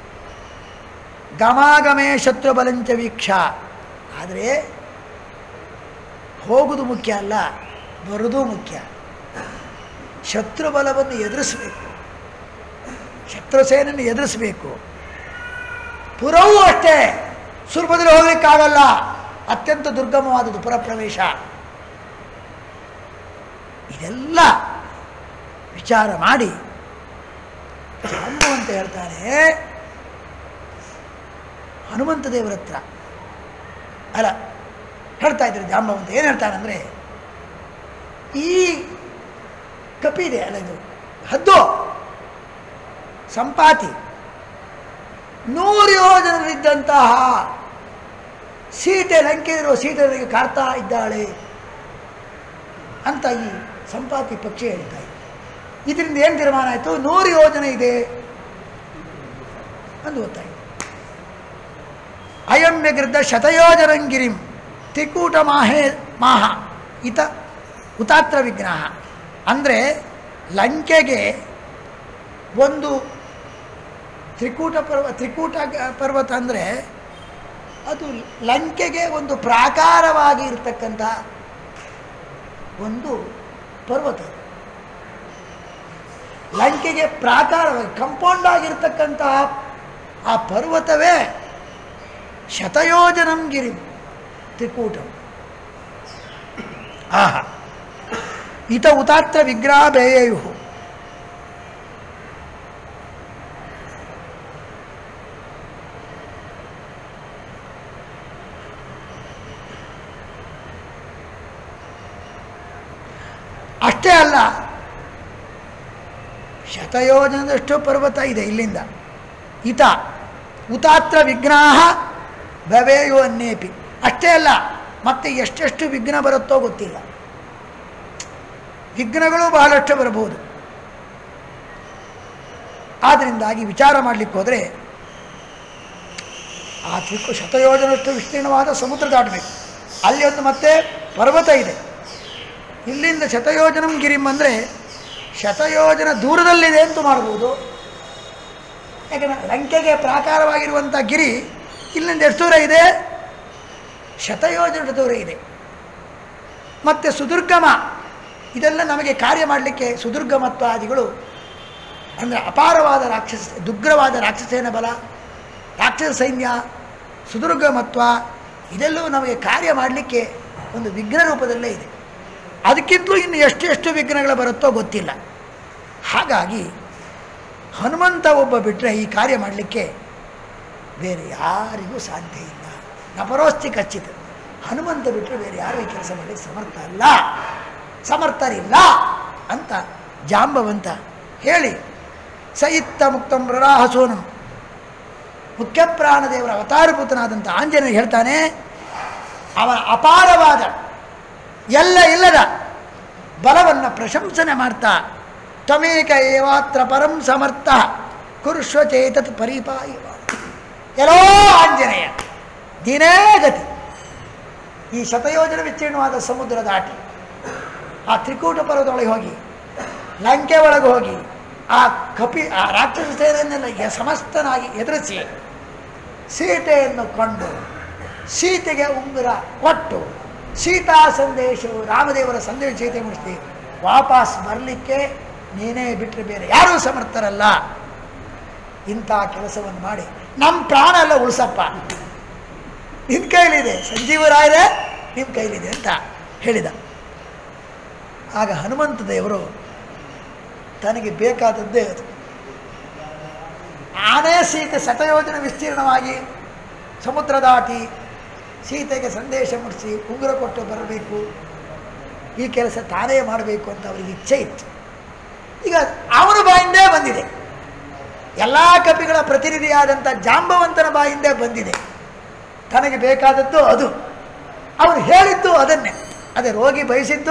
ಗಮಾಗಮೇ ಶತ್ರು ಬಲಂಚ ವೀಕ್ಷ ಆದರೆ ಹೋಗುವುದು ಮುಖ್ಯ ಅಲ್ಲ ಬರುವುದು ಮುಖ್ಯ ಶತ್ರು ಬಲವನ್ನು ಎದುರಿಸಬೇಕು ಶತ್ರು ಸೇನೆಯನ್ನು ಎದುರಿಸಬೇಕು ಪುರವೂ ಅಷ್ಟೇ ಸುಲಭದಲ್ಲಿ ಹೋಗ್ಲಿಕ್ಕಾಗಲ್ಲ ಅತ್ಯಂತ ದುರ್ಗಮವಾದದ್ದು ಪುರ ಪ್ರವೇಶ ಇದೆಲ್ಲ ವಿಚಾರ ಮಾಡಿ ಹನುಮಂತ ಹೇಳ್ತಾನೆ ಹನುಮಂತ ದೇವರ ಹತ್ರ ಅಲ್ಲ ಹೇಳ್ತಾ ಇದ್ದಾರೆ ಜಾಂಬವಂತ ಏನು ಹೇಳ್ತಾನಂದರೆ ಈ ಕಪಿ ಇದೆ ಅಲ್ಲ ಇದು ಹದ್ದು ಸಂಪಾತಿ ನೂರು ಯೋಜನರಿದ್ದಂತಹ ಸೀತೆ ಲಂಕೆ ಇರುವ ಸೀತೆಯರಿಗೆ ಕಾಡ್ತಾ ಇದ್ದಾಳೆ ಅಂತ ಈ ಸಂಪಾತಿ ಪಕ್ಷಿ ಹೇಳ್ತಾ ಇದೆ ಇದರಿಂದ ಏನು ತೀರ್ಮಾನ ಆಯಿತು ನೂರು ಯೋಜನೆ ಇದೆ ಅಂದು ಗೊತ್ತಾಯಿತು ಅಯಂ ವ್ಯಗೃದ್ಧ ಶತಯೋಜರಂಗಿರಿಂ ತ್ರಿಕೂಟ ಮಾಹೇ ಮಾಹ ಇತ ಹುತಾತ್ರ ವಿಗ್ರಹ ಅಂದರೆ ಲಂಕೆಗೆ ಒಂದು ತ್ರಿಕೂಟ ಪರ್ವ ತ್ರಿಕೂಟ ಗ- ಪರ್ವತ ಅಂದರೆ ಅದು ಲಂಕೆಗೆ ಒಂದು ಪ್ರಾಕಾರವಾಗಿ ಇರತಕ್ಕಂಥ ಒಂದು ಪರ್ವತ ಲಂಕೆಗೆ ಪ್ರಾಕಾರವಾಗಿ ಕಂಪೌಂಡ್ ಆಗಿರ್ತಕ್ಕಂತಹ ಆ ಪರ್ವತವೇ ಶತಯೋಜನಂ ಗಿರಿ ತ್ರಿಕೂಟಂ ಆಹಾ ಇತ ಉತಾತ್ರ ವಿಗ್ರಹ ಬೇಯು ಅಷ್ಟೇ ಅಲ್ಲ ಶತಯೋಜನದಷ್ಟು ಪರ್ವತ ಇದೆ ಇಲ್ಲಿಂದ ಇತ ಉತಾತ್ರ ವಿಘ್ನಾಹ ಭವೇಯು ಅನ್ನೇಪಿ ಅಷ್ಟೇ ಅಲ್ಲ ಮತ್ತೆ ಎಷ್ಟೆಷ್ಟು ವಿಘ್ನ ಬರುತ್ತೋ ಗೊತ್ತಿಲ್ಲ ವಿಘ್ನಗಳು ಬಹಳಷ್ಟು ಬರಬಹುದು ಆದ್ದರಿಂದಾಗಿ ವಿಚಾರ ಮಾಡಲಿಕ್ಕೆ ಹೋದರೆ ಆ ತ್ರಿಕು ಶತಯೋಜನಷ್ಟು ವಿಸ್ತೀರ್ಣವಾದ ಸಮುದ್ರ ದಾಟಬೇಕು ಅಲ್ಲಿ ಒಂದು ಮತ್ತೆ ಪರ್ವತ ಇದೆ ಇಲ್ಲಿಂದ ಶತಯೋಜನಂ ಗಿರಿಂ ಅಂದರೆ ಶತಯೋಜನ ದೂರದಲ್ಲಿದೆ ಅಂತ ಮಾಡ್ಬೋದು ಯಾಕಂದರೆ ಲಂಕೆಗೆ ಪ್ರಾಕಾರವಾಗಿರುವಂಥ ಗಿರಿ ಇಲ್ಲಿಂದ ಎಷ್ಟು ದೂರ ಇದೆ ಶತಯೋಜನ ದೂರ ಇದೆ ಮತ್ತು ಸುದುರ್ಗಮ ಇದೆಲ್ಲ ನಮಗೆ ಕಾರ್ಯ ಮಾಡಲಿಕ್ಕೆ ಸುದುರ್ಗಮತ್ವಾದಿಗಳು ಅಂದರೆ ಅಪಾರವಾದ ರಾಕ್ಷಸ ದುಗ್ರವಾದ ರಾಕ್ಷಸೇನ ಬಲ ರಾಕ್ಷಸ ಸೈನ್ಯ ಸುದುರ್ಗಮತ್ವ ಇದೆಲ್ಲವೂ ನಮಗೆ ಕಾರ್ಯ ಮಾಡಲಿಕ್ಕೆ ಒಂದು ವಿಘ್ನ ರೂಪದಲ್ಲೇ ಇದೆ ಅದಕ್ಕಿಂತಲೂ ಇನ್ನು ಎಷ್ಟೆಷ್ಟು ವಿಘ್ನಗಳು ಬರುತ್ತೋ ಗೊತ್ತಿಲ್ಲ ಹಾಗಾಗಿ ಹನುಮಂತ ಒಬ್ಬ ಬಿಟ್ಟರೆ ಈ ಕಾರ್ಯ ಮಾಡಲಿಕ್ಕೆ ಬೇರೆ ಯಾರಿಗೂ ಸಾಧ್ಯ ಇಲ್ಲ ನಪರೋಸ್ತಿ ಖಚಿತ ಹನುಮಂತ ಬಿಟ್ಟರೆ ಬೇರೆ ಯಾರು ಈ ಕೆಲಸ ಮಾಡಲಿಕ್ಕೆ ಸಮರ್ಥ ಅಲ್ಲ ಸಮರ್ಥರಿಲ್ಲ ಅಂತ ಜಾಂಬವಂತ ಹೇಳಿ ಸಯಿತ್ತ ಮುಕ್ತಂ ಪ್ರರಾಹಸೋನಂ ಮುಖ್ಯ ಪ್ರಾಣದೇವರ ಅವತಾರಭೂತನಾದಂಥ ಆಂಜನೇಯ ಹೇಳ್ತಾನೆ ಅವನ ಅಪಾರವಾದ ಎಲ್ಲ ಇಲ್ಲದ ಬಲವನ್ನು ಪ್ರಶಂಸನೆ ಮಾಡ್ತಾ ತ್ವಮೇಕ ಏವಾತ್ರ ಪರಂ ಸಮರ್ಥ ಕುರುಶ್ವ ಚೇತತ್ ಪರಿಪಾಯವ ಎಲ್ಲೋ ಆಂಜನೇಯ ದಿನೇ ಗತಿ ಈ ಶತಯೋಜನ ವಿಸ್ತೀರ್ಣವಾದ ಸಮುದ್ರ ದಾಟಿ ಆ ತ್ರಿಕೂಟ ಪರ್ವತದೊಳಗೆ ಹೋಗಿ ಲಂಕೆ ಒಳಗೆ ಹೋಗಿ ಆ ಕಪಿ ಆ ರಾಕ್ಷಸ ಸೇನೆಯನ್ನೆಲ್ಲ ಯ- ಸಮಸ್ತನಾಗಿ ಎದುರಿಸಿ ಸೀತೆಯನ್ನು ಕೊಂಡು ಸೀತೆಗೆ ಉಂಗುರ ಕೊಟ್ಟು ಸೀತಾ ಸಂದೇಶವು ರಾಮದೇವರ ಸಂದೇಶ ಸೀತೆ ಮುಡಿಸಿ ವಾಪಸ್ ಬರಲಿಕ್ಕೆ ನೀನೇ ಬಿಟ್ಟರೆ ಬೇರೆ ಯಾರೂ ಸಮರ್ಥರಲ್ಲ ಇಂಥ ಕೆಲಸವನ್ನು ಮಾಡಿ ನಮ್ಮ ಪ್ರಾಣ ಎಲ್ಲ ಉಳಿಸಪ್ಪ ನಿನ್ನ ಕೈಲಿದೆ ಸಂಜೀವರಾಯರೇ ನಿಮ್ಮ ಕೈಲಿದೆ ಅಂತ ಹೇಳಿದ ಆಗ ಹನುಮಂತ ದೇವರು ತನಗೆ ಬೇಕಾದದ್ದೇ ಅದು ಆನೆ ಸೀತೆ ಶತಯೋಜನ ವಿಸ್ತೀರ್ಣವಾಗಿ ಸಮುದ್ರ ದಾಟಿ ಸೀತೆಗೆ ಸಂದೇಶ ಮುಡಿಸಿ ಉಂಗುರ ಕೊಟ್ಟು ಬರಬೇಕು ಈ ಕೆಲಸ ತಾನೇ ಮಾಡಬೇಕು ಅಂತ ಅವರಿಗೆ ಇಚ್ಛೆ ಇತ್ತು ಈಗ ಅವನ ಬಾಯಿಂದೇ ಬಂದಿದೆ ಎಲ್ಲ ಕಪಿಗಳ ಪ್ರತಿನಿಧಿಯಾದಂಥ ಜಾಂಬವಂತನ ಬಾಯಿಂದೇ ಬಂದಿದೆ ತನಗೆ ಬೇಕಾದದ್ದು ಅದು ಅವನು ಹೇಳಿದ್ದು ಅದನ್ನೇ ಅದೇ ರೋಗಿ ಬಯಸಿದ್ದು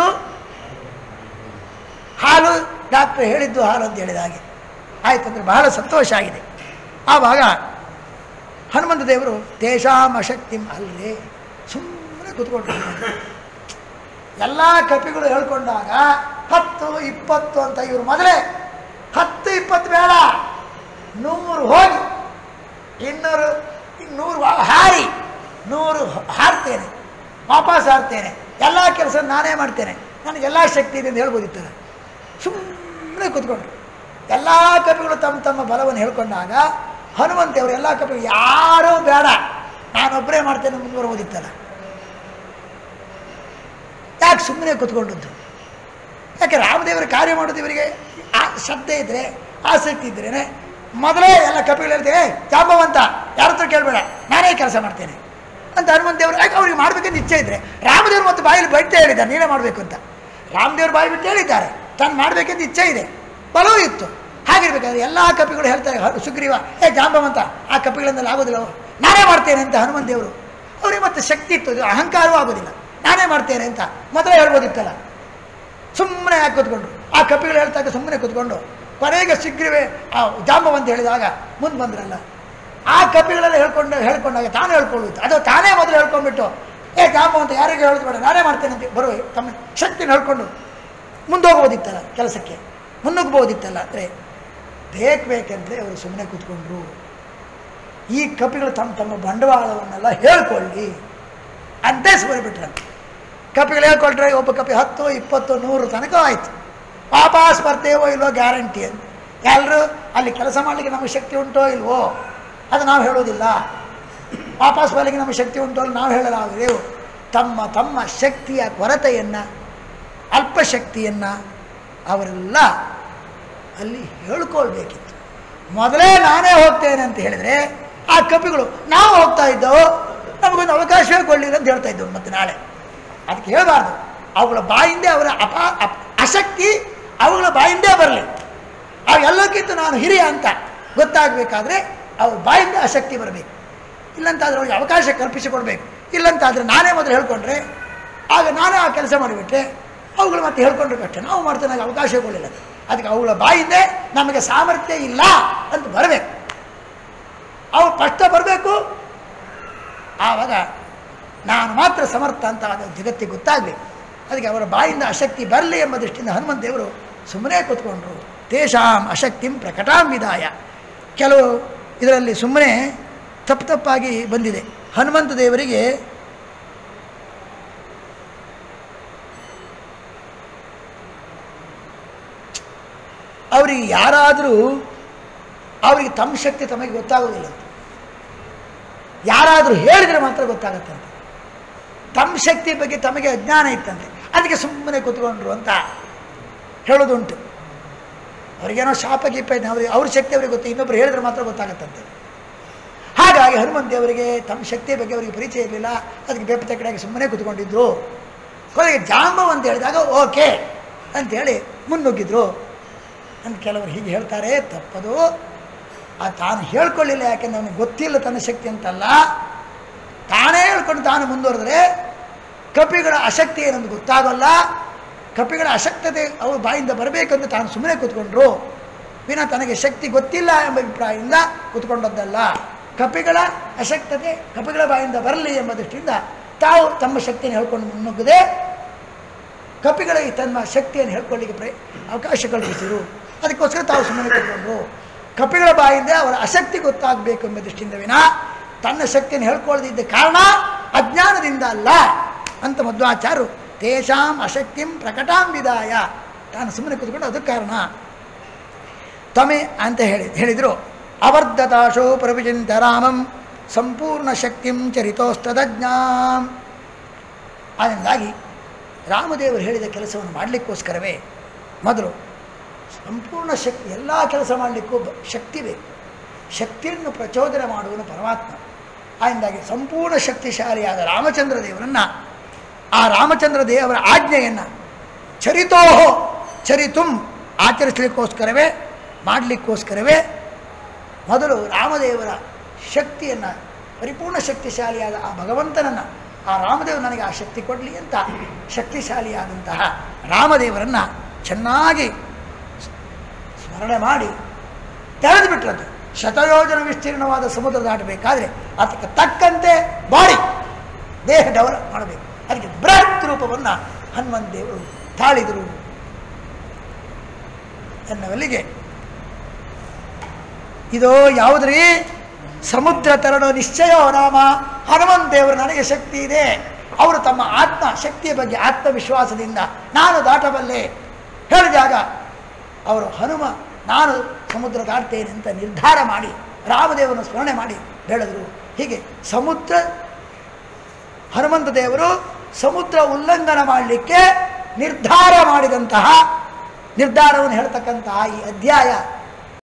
ಹಾಲು ಡಾಕ್ಟ್ರ್ ಹೇಳಿದ್ದು ಹಾಲು ಅಂತ ಹೇಳಿದ ಹಾಗೆ ಆಯ್ತು ಅಂದರೆ ಬಹಳ ಸಂತೋಷ ಆಗಿದೆ ಆವಾಗ ಹನುಮಂತ ದೇವರು ತೇಷಾಂ ಅಶಕ್ತಿಂ ಅಲ್ಲೇ ಸುಮ್ಮನೆ ಕೂತ್ಕೊಂಡು ಎಲ್ಲ ಕಪಿಗಳು ಹೇಳ್ಕೊಂಡಾಗ ಹತ್ತು ಇಪ್ಪತ್ತು ಅಂತ ಇವರು ಮೊದಲೇ ಹತ್ತು ಇಪ್ಪತ್ತು ಬೇಡ ನೂರು ಹೋಗಿ ಇನ್ನೂರು ಇನ್ನೂರು ವಾ- ಹಾರಿ ನೂರು ಹಾರ್ತೇನೆ ವಾಪಸ್ ಹಾರ್ತೇನೆ ಎಲ್ಲ ಕೆಲಸ ನಾನೇ ಮಾಡ್ತೇನೆ ನನಗೆಲ್ಲ ಶಕ್ತಿ ಇದೆ ಅಂತ ಹೇಳ್ಬೋದಿತ್ತಲ್ಲ ಸುಮ್ಮನೆ ಕೂತ್ಕೊಂಡು ಎಲ್ಲ ಕಪಿಗಳು ತಮ್ಮ ತಮ್ಮ ಬಲವನ್ನು ಹೇಳ್ಕೊಂಡಾಗ ಹನುಮಂತೇವರು ಎಲ್ಲ ಕಪಿಗಳು ಯಾರೂ ಬೇಡ ನಾನೊಬ್ಬರೇ ಮಾಡ್ತೇನೆ ಮುಂದುವರ್ಬೋದಿತ್ತಲ್ಲ ಯಾಕೆ ಸುಮ್ಮನೆ ಕೂತ್ಕೊಂಡದ್ದು ಯಾಕೆ ರಾಮದೇವರ ಕಾರ್ಯ ಮಾಡೋದು ಇವರಿಗೆ ಆ ಶ್ರದ್ಧೆ ಇದ್ದರೆ ಆಸಕ್ತಿ ಇದ್ರೇನೆ ಮೊದಲೇ ಎಲ್ಲ ಕಪಿಗಳು ಹೇಳ್ತೇವೆ ಜಾಂಬವಂತ ಯಾರ ಹತ್ರ ಕೇಳಬೇಡ ನಾನೇ ಕೆಲಸ ಮಾಡ್ತೇನೆ ಅಂತ ಹನುಮಂತೇವರು ಯಾಕೆ ಅವ್ರಿಗೆ ಮಾಡ್ಬೇಕಂತ ಇಚ್ಛೆ ಇದ್ದರೆ ರಾಮದೇವರು ಮತ್ತು ಬಾಯಲ್ಲಿ ಬೈಟೇ ಹೇಳಿದ್ದಾರೆ ನೀನೇ ಮಾಡಬೇಕು ಅಂತ ರಾಮದೇವ್ರ ಬಾಯಿ ಬಿಟ್ಟು ಹೇಳಿದ್ದಾರೆ ತಾನು ಮಾಡಬೇಕಂತ ಇಚ್ಛೆ ಇದೆ ಬಲವೂ ಇತ್ತು ಹಾಗಿರ್ಬೇಕಾದ್ರೆ ಎಲ್ಲ ಕಪಿಗಳು ಹೇಳ್ತಾರೆ ಹ- ಸುಗ್ರೀವ ಏ ಜಾಂಬವಂತ ಆ ಕಪಿಗಳಿಂದಲ್ಲ ಆಗೋದಿಲ್ಲ ಅವ್ರು. ನಾನೇ ಮಾಡ್ತೇನೆ ಅಂತ ಹನುಮಂತ ದೇವರು ಅವರಿಗೆ ಮತ್ತೆ ಶಕ್ತಿ ಇತ್ತು ಇದು ಅಹಂಕಾರವೂ ಆಗೋದಿಲ್ಲ ನಾನೇ ಮಾಡ್ತೇನೆ ಅಂತ ಮೊದಲೇ ಹೇಳ್ಬೋದಿತ್ತಲ್ಲ ಸುಮ್ಮನೆ ಯಾಕೆ ಕೂತ್ಕೊಂಡ್ರು ಆ ಕಪಿಗಳು ಹೇಳ್ತಾಗ ಸುಮ್ಮನೆ ಕೂತ್ಕೊಂಡು ಕೊನೆಗೆ ಸಿಗ್ರಿವೆ ಆ ಜಾಂಬವಂತ ಹೇಳಿದಾಗ ಮುಂದೆ ಬಂದ್ರಲ್ಲ ಆ ಕಪಿಗಳೆಲ್ಲ ಹೇಳ್ಕೊಂಡು ಹೇಳ್ಕೊಂಡಾಗ ತಾನೇ ಹೇಳ್ಕೊಳ್ಳುತ್ತೆ ಅದು ತಾನೇ ಮೊದಲು ಹೇಳ್ಕೊಂಡ್ಬಿಟ್ಟು ಏ ಜಾಂಬವಂತ ಯಾರಿಗೆ ಹೇಳೋದು ಬೇಡ ನಾನೇ ಮಾಡ್ತೇನೆ ಅಂತ ಬರುವ ತಮ್ಮ ಶಕ್ತಿನ ಹೇಳ್ಕೊಂಡು ಮುಂದೋಗ್ಬೋದಿತ್ತಲ್ಲ ಕೆಲಸಕ್ಕೆ ಮುನ್ನುಗ್ಬೋದಿತ್ತಲ್ಲ ಅಂದರೆ ಬೇಕು ಬೇಕಂತಲೇ ಅವರು ಸುಮ್ಮನೆ ಕೂತ್ಕೊಂಡ್ರು ಈ ಕಪಿಗಳು ತಮ್ಮ ತಮ್ಮ ಬಂಡವಾಳವನ್ನೆಲ್ಲ ಹೇಳ್ಕೊಳ್ಳಿ ಅಂತೇ ಸುಮ್ಮನೆ ಬಿಟ್ರಂತೆ ಕಪಿಗಳು ಹೇಳ್ಕೊಳ್ರೆ ಒಬ್ಬ ಕಪಿ ಹತ್ತು ಇಪ್ಪತ್ತು ನೂರು ತನಕ ಆಯಿತು ವಾಪಸ್ ಬರ್ತೇವೋ ಇಲ್ವೋ ಗ್ಯಾರಂಟಿ ಅಂತ ಎಲ್ಲರೂ ಅಲ್ಲಿ ಕೆಲಸ ಮಾಡಲಿಕ್ಕೆ ನಮಗೆ ಶಕ್ತಿ ಉಂಟೋ ಇಲ್ವೋ ಅದು ನಾವು ಹೇಳೋದಿಲ್ಲ ವಾಪಸ್ ಬರಲಿಕ್ಕೆ ನಮಗೆ ಶಕ್ತಿ ಉಂಟೋ ಅಲ್ಲಿ ನಾವು ಹೇಳಲಾಗದೇವು ತಮ್ಮ ತಮ್ಮ ಶಕ್ತಿಯ ಕೊರತೆಯನ್ನು ಅಲ್ಪಶಕ್ತಿಯನ್ನು ಅವರೆಲ್ಲ ಅಲ್ಲಿ ಹೇಳ್ಕೊಳ್ಬೇಕಿತ್ತು ಮೊದಲೇ ನಾನೇ ಹೋಗ್ತೇನೆ ಅಂತ ಹೇಳಿದರೆ ಆ ಕಪಿಗಳು ನಾವು ಹೋಗ್ತಾ ಇದ್ದವು ನಮಗೊಂದು ಅವಕಾಶವೇ ಕೊಡಲಿಲ್ಲ ಅಂತ ಹೇಳ್ತಾ ಇದ್ದವು ಮತ್ತೆ ನಾಳೆ ಅದಕ್ಕೆ ಹೇಳಬಾರ್ದು ಅವುಗಳ ಬಾಯಿಂದೇ ಅವರ ಅಪ ಅಪ್- ಅಶಕ್ತಿ ಅವುಗಳ ಬಾಯಿಂದೇ ಬರಲಿ ಅವು ಎಲ್ಲಕ್ಕಿಂತ ನಾನು ಹಿರಿಯ ಅಂತ ಗೊತ್ತಾಗಬೇಕಾದ್ರೆ ಅವ್ರ ಬಾಯಿಂದ ಅಶಕ್ತಿ ಬರಬೇಕು ಇಲ್ಲಂತಾದ್ರೆ ಅವ್ರಿಗೆ ಅವಕಾಶ ಕಲ್ಪಿಸಿಕೊಡ್ಬೇಕು ಇಲ್ಲಂತಾದರೆ ನಾನೇ ಮೊದಲು ಹೇಳ್ಕೊಂಡ್ರೆ ಆಗ ನಾನೇ ಆ ಕೆಲಸ ಮಾಡಿಬಿಟ್ರೆ ಅವುಗಳು ಮತ್ತೆ ಹೇಳ್ಕೊಂಡ್ರೆ ಕಷ್ಟ ನಾವು ಮಾಡ್ತೇನೆ ಆಗ ಅವಕಾಶ ಕೊಡಲಿಲ್ಲ ಅದಕ್ಕೆ ಅವುಗಳ ಬಾಯಿಂದೇ ನಮಗೆ ಸಾಮರ್ಥ್ಯ ಇಲ್ಲ ಅಂತ ಬರಬೇಕು ಅವು ಕಷ್ಟ ಬರಬೇಕು ಆವಾಗ ನಾನು ಮಾತ್ರ ಸಮರ್ಥ ಅಂತ ಆಗ ಜಗತ್ತಿಗೆ ಗೊತ್ತಾಗಬೇಕು ಅದಕ್ಕೆ ಅವರ ಬಾಯಿಂದ ಅಶಕ್ತಿ ಬರಲಿ ಎಂಬ ದೃಷ್ಟಿಯಿಂದ ಹನುಮಂತ ದೇವರು ಸುಮ್ಮನೆ ಕೂತ್ಕೊಂಡ್ರು ತೇಷಾಂ ಅಶಕ್ತಿಂ ಪ್ರಕಟಾಂ ವಿದಾಯ ಕೆಲವು ಇದರಲ್ಲಿ ಸುಮ್ಮನೆ ತಪ್ಪು ತಪ್ಪಾಗಿ ಬಂದಿದೆ ಹನುಮಂತ ದೇವರಿಗೆ ಅವರಿಗೆ ಯಾರಾದರೂ ಅವರಿಗೆ ತಮ್ಮ ಶಕ್ತಿ ತಮಗೆ ಗೊತ್ತಾಗೋದಿಲ್ಲ ಯಾರಾದರೂ ಹೇಳಿದರೆ ಮಾತ್ರ ಗೊತ್ತಾಗತ್ತಂತೆ ತಮ್ಮ ಶಕ್ತಿ ಬಗ್ಗೆ ತಮಗೆ ಅಜ್ಞಾನ ಇತ್ತಂತೆ ಅದಕ್ಕೆ ಸುಮ್ಮನೆ ಕೂತ್ಕೊಂಡ್ರು ಅಂತ ಹೇಳೋದುಂಟು ಅವ್ರಿಗೇನೋ ಶಾಪ ಗೀಪ ಇದೆ ಅವ್ರಿಗೆ ಅವ್ರ ಶಕ್ತಿ ಅವ್ರಿಗೆ ಗೊತ್ತು ಇನ್ನೊಬ್ರು ಹೇಳಿದ್ರೆ ಮಾತ್ರ ಗೊತ್ತಾಗತ್ತಂತೆ ಹಾಗಾಗಿ ಹನುಮಂತ ದೇವರಿಗೆ ತಮ್ಮ ಶಕ್ತಿಯ ಬಗ್ಗೆ ಅವರಿಗೆ ಪರಿಚಯ ಇರಲಿಲ್ಲ ಅದಕ್ಕೆ ಬೇಪತೆ ಕಡೆಗೆ ಸುಮ್ಮನೆ ಕೂತ್ಕೊಂಡಿದ್ರು ಕೊನೆಗೆ ಜಾಂಬವ್ ಅಂತ ಹೇಳಿದಾಗ ಓಕೆ ಅಂತೇಳಿ ಮುನ್ನುಗ್ಗಿದ್ರು ಅಂತ ಕೆಲವರು ಹೀಗೆ ಹೇಳ್ತಾರೆ ತಪ್ಪದು ಆ ತಾನು ಹೇಳ್ಕೊಳ್ಳಿಲ್ಲ ಯಾಕೆಂದ್ರೆ ಅವನಿಗೆ ಗೊತ್ತಿಲ್ಲ ತನ್ನ ಶಕ್ತಿ ಅಂತಲ್ಲ ತಾನೇ ಹೇಳ್ಕೊಂಡು ತಾನು ಮುಂದುವರೆದ್ರೆ ಕಪಿಗಳ ಅಶಕ್ತಿ ಏನಂದು ಗೊತ್ತಾಗಲ್ಲ ಕಪಿಗಳ ಅಶಕ್ತತೆ ಅವ್ರ ಬಾಯಿಂದ ಬರಬೇಕಂತ ತಾನು ಸುಮ್ಮನೆ ಕೂತ್ಕೊಂಡ್ರು ವಿನ ತನಗೆ ಶಕ್ತಿ ಗೊತ್ತಿಲ್ಲ ಎಂಬ ಅಭಿಪ್ರಾಯದಿಂದ ಕೂತ್ಕೊಂಡದ್ದಲ್ಲ ಕಪಿಗಳ ಅಶಕ್ತತೆ ಕಪಿಗಳ ಬಾಯಿಂದ ಬರಲಿ ಎಂಬ ದೃಷ್ಟಿಯಿಂದ ತಾವು ತಮ್ಮ ಶಕ್ತಿಯನ್ನು ಹೇಳ್ಕೊಂಡು ಮುನ್ನುಗ್ಗದೆ ಕಪಿಗಳಿಗೆ ತನ್ನ ಶಕ್ತಿಯನ್ನು ಹೇಳ್ಕೊಳ್ಳಿಕ್ಕೆ ಪ್ರಯ ಅವಕಾಶ ಕಲ್ಪಿಸಿರು ಅದಕ್ಕೋಸ್ಕರ ತಾವು ಸುಮ್ಮನೆ ಕೂತ್ಕೊಂಡ್ರು ಕಪಿಗಳ ಬಾಯಿಂದ ಅವರ ಅಶಕ್ತಿ ಗೊತ್ತಾಗಬೇಕು ಎಂಬ ದೃಷ್ಟಿಯಿಂದ ವಿನ ತನ್ನ ಶಕ್ತಿಯನ್ನು ಹೇಳ್ಕೊಳ್ಳದಿದ್ದ ಕಾರಣ ಅಜ್ಞಾನದಿಂದ ಅಲ್ಲ ಅಂತ ಮಧ್ವಾಚಾರ್ಯರು ತೇಷಾಂ ಅಶಕ್ತಿಂ ಪ್ರಕಟಾಂ ವಿದಾಯ ತಾನು ಸುಮ್ಮನೆ ಕೂತ್ಕೊಂಡು ಅದು ಕಾರಣ ತಮೆ ಅಂತ ಹೇಳಿ ಹೇಳಿದರು ಅವರ್ಧತಾಶೋ ಪ್ರವಿಚಿಂತ ರಾಮಂ ಸಂಪೂರ್ಣ ಶಕ್ತಿಂ ಚರಿತೋಸ್ತದಜ್ಞಾಂ ಅದರಿಂದಾಗಿ ರಾಮದೇವರು ಹೇಳಿದ ಕೆಲಸವನ್ನು ಮಾಡಲಿಕ್ಕೋಸ್ಕರವೇ ಮೊದಲು ಸಂಪೂರ್ಣ ಶಕ್ತಿ ಎಲ್ಲ ಕೆಲಸ ಮಾಡಲಿಕ್ಕೂ ಬ- ಶಕ್ತಿ ಬೇಕು ಶಕ್ತಿಯನ್ನು ಪ್ರಚೋದನೆ ಮಾಡುವನು ಪರಮಾತ್ಮ ಆದ್ದರಿಂದಾಗಿ ಸಂಪೂರ್ಣ ಶಕ್ತಿಶಾಲಿಯಾದ ರಾಮಚಂದ್ರ ದೇವರನ್ನು ಆ ರಾಮಚಂದ್ರ ದೇವರ ಆಜ್ಞೆಯನ್ನು ಚರಿತೋಹೋ ಚರಿತುಂ ಆಚರಿಸಲಿಕ್ಕೋಸ್ಕರವೇ ಮಾಡಲಿಕ್ಕೋಸ್ಕರವೇ ಮೊದಲು ರಾಮದೇವರ ಶಕ್ತಿಯನ್ನು ಪರಿಪೂರ್ಣ ಶಕ್ತಿಶಾಲಿಯಾದ ಆ ಭಗವಂತನನ್ನು ಆ ರಾಮದೇವ ನನಗೆ ಆ ಶಕ್ತಿ ಕೊಡಲಿ ಅಂತ ಶಕ್ತಿಶಾಲಿಯಾದಂತಹ ರಾಮದೇವರನ್ನು ಚೆನ್ನಾಗಿ ಸ್ಮರಣೆ ಮಾಡಿ ತೆರೆದು ಬಿಟ್ರದ್ದು ಶತಯೋಜನ ವಿಸ್ತೀರ್ಣವಾದ ಸಮುದ್ರ ದಾಟಬೇಕಾದ್ರೆ ಅದಕ್ಕೆ ತಕ್ಕಂತೆ ಬಾಡಿ ದೇಹ ಡೆವಲಪ್ ಮಾಡಬೇಕು ಅದಕ್ಕೆ ಬೃಹತ್ ರೂಪವನ್ನು ಹನುಮಂತ ದೇವರು ತಾಳಿದರು ಎನ್ನುವಲ್ಲಿಗೆ ಇದು ಯಾವುದ್ರಿ ಸಮುದ್ರ ತರಡೋ ನಿಶ್ಚಯೋ ನಾಮ ಹನುಮಂತ ದೇವರು ನನಗೆ ಶಕ್ತಿ ಇದೆ ಅವರು ತಮ್ಮ ಆತ್ಮ ಶಕ್ತಿಯ ಬಗ್ಗೆ ಆತ್ಮವಿಶ್ವಾಸದಿಂದ ನಾನು ದಾಟಬಲ್ಲೆ ಹೇಳಿದಾಗ ಅವರು ಹನುಮ ನಾನು ಸಮುದ್ರ ದಾಟ್ತೇನೆ ಅಂತ ನಿರ್ಧಾರ ಮಾಡಿ ರಾಮದೇವನ ಸ್ಮರಣೆ ಮಾಡಿ ಹೇಳಿದ್ರು ಹೀಗೆ ಸಮುದ್ರ ಹನುಮಂತ ದೇವರು ಸಮುದ್ರ ಉಲ್ಲಂಘನ ಮಾಡಲಿಕ್ಕೆ ನಿರ್ಧಾರ ಮಾಡಿದಂತಹ ನಿರ್ಧಾರವನ್ನು ಹೇಳ್ತಕ್ಕಂತಹ ಈ ಅಧ್ಯಾಯ